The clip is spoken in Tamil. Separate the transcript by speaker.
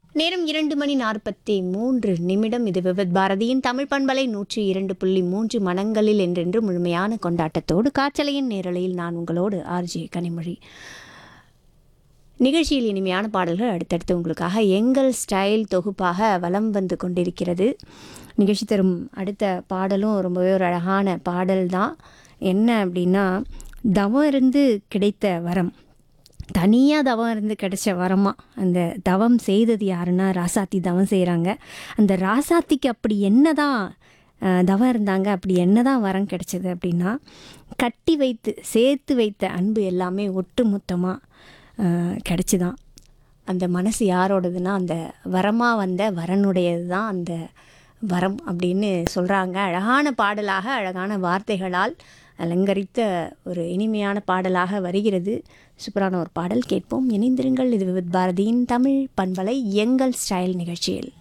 Speaker 1: நேரம் இரண்டு மணி நாற்பத்தி மூன்று நிமிடம் இது விவித் பாரதியின் தமிழ் பண்பலை நூற்றி இரண்டு புள்ளி மூன்று மனங்களில் என்றென்று முழுமையான கொண்டாட்டத்தோடு காற்றலையின் நேரலையில் நான் உங்களோடு ஆர்ஜே கனிமொழி நிகழ்ச்சியில் இனிமையான பாடல்கள் அடுத்தடுத்து உங்களுக்காக எங்கள் ஸ்டைல் தொகுப்பாக வலம் வந்து கொண்டிருக்கிறது நிகழ்ச்சி தரும் அடுத்த பாடலும் ரொம்பவே ஒரு அழகான பாடல் தான் என்ன அப்படின்னா தவம் இருந்து கிடைத்த வரம் தனியாக தவம் இருந்து கிடைச்ச வரமா அந்த தவம் செய்தது யாருன்னா ராசாத்தி தவம் செய்கிறாங்க அந்த ராசாத்திக்கு அப்படி என்னதான் அஹ், தவம் இருந்தாங்க அப்படி என்னதான் வரம் கிடைச்சது அப்படின்னா கட்டி வைத்து சேர்த்து வைத்த அன்பு எல்லாமே ஒட்டு மொத்தமாக கிடச்சிதான் அந்த மனசு யாரோடதுன்னா அந்த வரமாக வந்த வரனுடையது தான் அந்த வரம் அப்படின்னு சொல்கிறாங்க அழகான பாடலாக அழகான வார்த்தைகளால் அலங்கரித்த ஒரு இனிமையான பாடலாக வருகிறது சூப்பரான ஒரு பாடல் கேட்போம் இணைந்திருங்கள் இது விவித் பாரதியின் தமிழ் பண்பலை எங்கள் ஸ்டைல் நிகழ்ச்சியில்